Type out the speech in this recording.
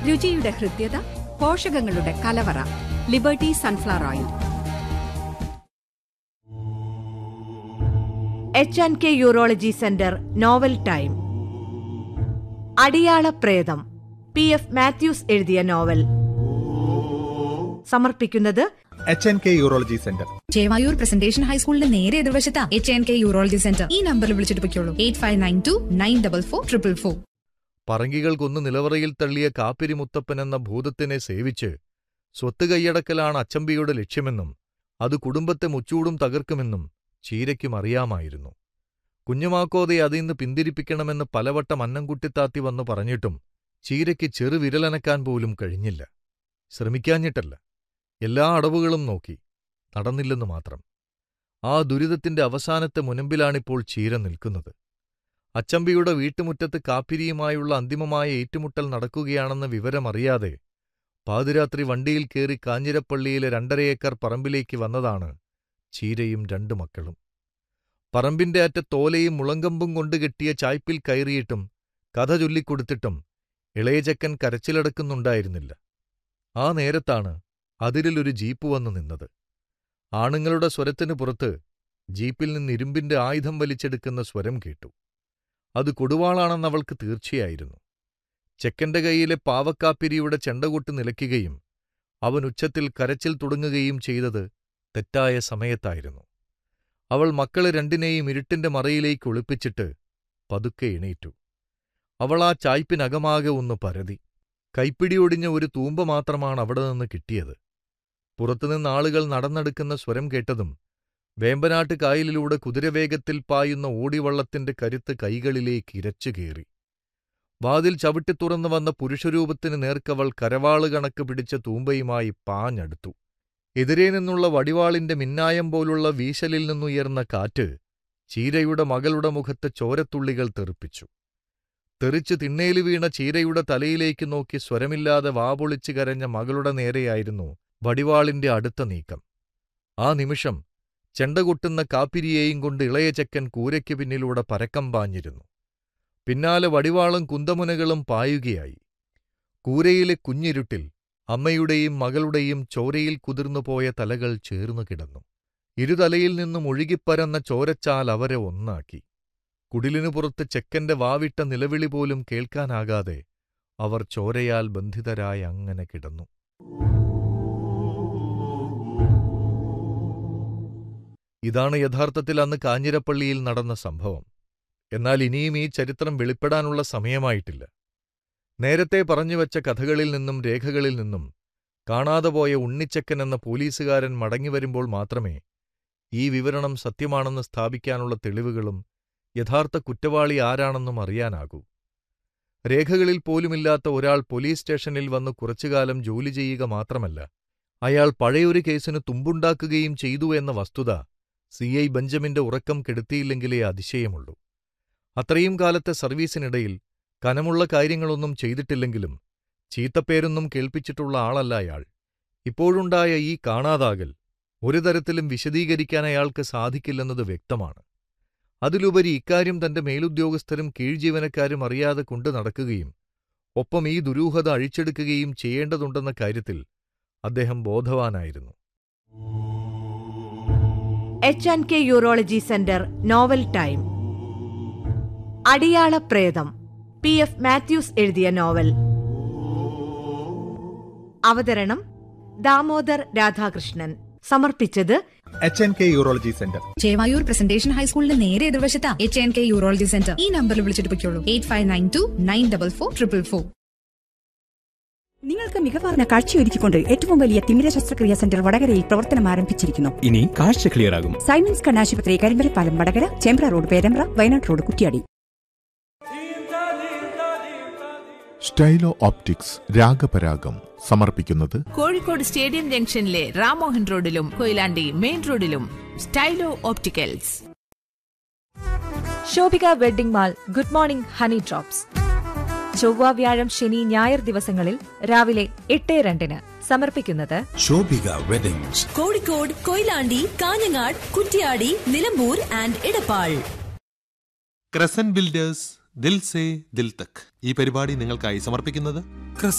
രുചിയുടെ ഹൃദ്യത പോഷകങ്ങളുടെ കലവറ Liberty sunflower oil H and K urology centre novel time അടിയാള പ്രേതം പി എഫ് മാത്യൂസ് എഴുതിയ നോവൽ സമർപ്പിക്കുന്നത് H N K urology centre Chevayur presentation ഹൈസ്കൂളിന്റെ നേരെ എതിർവശത്താ H N K urology centre ഈ നമ്പറിൽ വിളിച്ചിട്ട് പൊയ്ക്കോളൂ eight five nine two nine double four triple four പറങ്കികൾക്കൊന്ന് നിലവറയിൽ തള്ളിയ കാപ്പിരി മുത്തപ്പൻ എന്ന ഭൂതത്തിനെ സേവിച്ച് സ്വത്ത് കൈയടക്കലാണ് അച്ചമ്പിയുടെ ലക്ഷ്യമെന്നും അത് കുടുംബത്തെ മുച്ചൂടും തകർക്കുമെന്നും ചീരയ്ക്കും അറിയാമായിരുന്നു കുഞ്ഞുമാക്കോതെ അതിന്ന് പിന്തിരിപ്പിക്കണമെന്ന് പലവട്ടം അന്നംകുട്ടിത്താത്തി വന്നു പറഞ്ഞിട്ടും ചീരയ്ക്ക് ചെറുവിരലനക്കാൻ പോലും കഴിഞ്ഞില്ല ശ്രമിക്കാഞ്ഞിട്ടല്ല എല്ലാ അടവുകളും നോക്കി നടന്നില്ലെന്നു മാത്രം ആ ദുരിതത്തിന്റെ അവസാനത്തെ മുനമ്പിലാണിപ്പോൾ ചീര നിൽക്കുന്നത് അച്ചമ്പിയുടെ വീട്ടുമുറ്റത്ത് കാപ്പിരിയുമായുള്ള അന്തിമമായ ഏറ്റുമുട്ടൽ നടക്കുകയാണെന്ന വിവരമറിയാതെ പാതിരാത്രി വണ്ടിയിൽ കയറി കാഞ്ഞിരപ്പള്ളിയിലെ രണ്ടര ഏക്കർ പറമ്പിലേക്ക് വന്നതാണ് ചീരയും രണ്ടു മക്കളും പറമ്പിന്റെ അറ്റ തോലയും മുളങ്കമ്പും കൊണ്ട് കെട്ടിയ ചായ്പിൽ കയറിയിട്ടും കഥ ചൊല്ലിക്കൊടുത്തിട്ടും ഇളയചക്കൻ കരച്ചിലടക്കുന്നുണ്ടായിരുന്നില്ല ആ നേരത്താണ് അതിരിലൊരു ജീപ്പ് വന്നു നിന്നത് ആണുങ്ങളുടെ സ്വരത്തിനു പുറത്ത് ജീപ്പിൽ നിന്ന് ഇരുമ്പിന്റെ ആയുധം വലിച്ചെടുക്കുന്ന സ്വരം കേട്ടു അത് കൊടുവാളാണെന്നവൾക്ക് തീർച്ചയായിരുന്നു ചെക്കന്റെ കൈയിലെ പാവക്കാപ്പിരിയുടെ ചെണ്ടകൊട്ട് നിലയ്ക്കുകയും അവൻ ഉച്ചത്തിൽ കരച്ചിൽ തുടങ്ങുകയും ചെയ്തത് തെറ്റായ സമയത്തായിരുന്നു അവൾ മക്കളെ രണ്ടിനെയും ഇരുട്ടിന്റെ മറയിലേക്ക് ഒളിപ്പിച്ചിട്ട് പതുക്കെ എണീറ്റു അവൾ ആ ചായ്പിനകമാകെ ഒന്ന് പരതി കൈപ്പിടിയൊടിഞ്ഞ ഒരു തൂമ്പ മാത്രമാണ് അവിടെ നിന്ന് കിട്ടിയത് പുറത്തുനിന്ന് ആളുകൾ നടന്നെടുക്കുന്ന സ്വരം കേട്ടതും വേമ്പനാട്ട് കായലിലൂടെ കുതിരവേഗത്തിൽ പായുന്ന ഓടിവള്ളത്തിന്റെ കരുത്ത് കൈകളിലേക്ക് ഇരച്ചു കയറി വാതിൽ ചവിട്ടിത്തുറന്നു വന്ന പുരുഷരൂപത്തിന് നേർക്കവൾ കരവാള് കണക്ക് പിടിച്ച തൂമ്പയുമായി പാഞ്ഞടുത്തു എതിരെ നിന്നുള്ള വടിവാളിന്റെ മിന്നായം പോലുള്ള വീശലിൽ നിന്നുയർന്ന കാറ്റ് ചീരയുടെ മകളുടെ മുഖത്ത് ചോരത്തുള്ളികൾ തെറിപ്പിച്ചു തെറിച്ച് തിണ്ണേലു വീണ ചീരയുടെ തലയിലേക്ക് നോക്കി സ്വരമില്ലാതെ വാപൊളിച്ചു കരഞ്ഞ മകളുടെ നേരെയായിരുന്നു വടിവാളിന്റെ അടുത്ത നീക്കം ആ നിമിഷം ചെണ്ടകൊട്ടുന്ന കാപ്പിരിയെയും കൊണ്ട് ഇളയ ചെക്കൻ കൂരയ്ക്ക് പിന്നിലൂടെ പരക്കം പാഞ്ഞിരുന്നു പിന്നാലെ വടിവാളും കുന്തമുനകളും പായുകയായി കൂരയിലെ കുഞ്ഞിരുട്ടിൽ അമ്മയുടെയും മകളുടെയും ചോരയിൽ കുതിർന്നുപോയ തലകൾ ചേർന്നു കിടന്നു ഇരുതലയിൽ നിന്നും ഒഴുകിപ്പരന്ന ചോരച്ചാൽ അവരെ ഒന്നാക്കി കുടിലിനു പുറത്ത് ചെക്കന്റെ വാവിട്ട നിലവിളി പോലും കേൾക്കാനാകാതെ അവർ ചോരയാൽ ബന്ധിതരായി അങ്ങനെ കിടന്നു ഇതാണ് യഥാർത്ഥത്തിൽ അന്ന് കാഞ്ഞിരപ്പള്ളിയിൽ നടന്ന സംഭവം എന്നാൽ ഇനിയും ഈ ചരിത്രം വെളിപ്പെടാനുള്ള സമയമായിട്ടില്ല നേരത്തെ പറഞ്ഞുവച്ച കഥകളിൽ നിന്നും രേഖകളിൽ നിന്നും കാണാതെ പോയ ഉണ്ണിച്ചക്കൻ എന്ന പോലീസുകാരൻ മടങ്ങിവരുമ്പോൾ മാത്രമേ ഈ വിവരണം സത്യമാണെന്ന് സ്ഥാപിക്കാനുള്ള തെളിവുകളും യഥാർത്ഥ കുറ്റവാളി ആരാണെന്നും അറിയാനാകൂ രേഖകളിൽ പോലുമില്ലാത്ത ഒരാൾ പോലീസ് സ്റ്റേഷനിൽ വന്ന് കുറച്ചുകാലം ജോലി ചെയ്യുക മാത്രമല്ല അയാൾ പഴയൊരു കേസിന് തുമ്പുണ്ടാക്കുകയും ചെയ്തു എന്ന വസ്തുത സി ഐ ബെഞ്ചമിന്റെ ഉറക്കം കെടുത്തിയില്ലെങ്കിലേ അതിശയമുള്ളൂ അത്രയും കാലത്തെ സർവീസിനിടയിൽ കനമുള്ള കാര്യങ്ങളൊന്നും ചെയ്തിട്ടില്ലെങ്കിലും ചീത്തപ്പേരൊന്നും കേൾപ്പിച്ചിട്ടുള്ള ആളല്ല അയാൾ ഇപ്പോഴുണ്ടായ ഈ കാണാതാകൽ ഒരു തരത്തിലും വിശദീകരിക്കാൻ അയാൾക്ക് സാധിക്കില്ലെന്നത് വ്യക്തമാണ് അതിലുപരി ഇക്കാര്യം തന്റെ മേലുദ്യോഗസ്ഥരും കീഴ്ജീവനക്കാരും അറിയാതെ കൊണ്ടു നടക്കുകയും ഒപ്പം ഈ ദുരൂഹത അഴിച്ചെടുക്കുകയും ചെയ്യേണ്ടതുണ്ടെന്ന കാര്യത്തിൽ അദ്ദേഹം ബോധവാനായിരുന്നു H and K urology centre novel time അടിയാള പ്രേതം പി എഫ് മാത്യൂസ് എഴുതിയ നോവൽ അവതരണം ദാമോദർ രാധാകൃഷ്ണൻ സമർപ്പിച്ചത് H N K urology centre Chevayur presentation ഹൈസ്കൂളിന്റെ നേരെ എതിർവശത്താ H N K urology centre ഈ നമ്പറിൽ വിളിച്ചിട്ട് പൊയ്ക്കോളൂ eight five nine two nine double four triple four നിങ്ങൾക്ക് മികവാർന്ന കാഴ്ചയൊരുക്കിക്കൊണ്ട് ഏറ്റവും വലിയ തിമിര ശസ്ത്രക്രിയാ സെന്റർ വടകരയിൽ പ്രവർത്തനം ആരംഭിച്ചിരിക്കുന്നു ഇനി കാഴ്ച ക്ലിയർ ആകും സൈമൻസ് കണ്ണാശുപത്രി Karimbalappalam Vadakara Chembra road Perambra Wayanad road Kuttiadi Stylo optics രാഗപരാഗം സമർപ്പിക്കുന്നത് കോഴിക്കോട് സ്റ്റേഡിയം ജംഗ്ഷനിലെ റാമോഹൻ റോഡിലും കൊയിലാണ്ടി മെയിൻ റോഡിലും Stylo opticals Shobhika wedding mall good morning honey drops ചൊവ്വ വ്യാഴം ശനി ഞായർ ദിവസങ്ങളിൽ രാവിലെ എട്ട് രണ്ടിന് സമർപ്പിക്കുന്നത് Shobhika weddings Kozhikode Koyilandy Kanhangad Kuttiadi Nilambur and Edappal Crescent builders Dil Se Dil Tak ഈ പരിപാടി നിങ്ങൾക്കായി സമർപ്പിക്കുന്നത്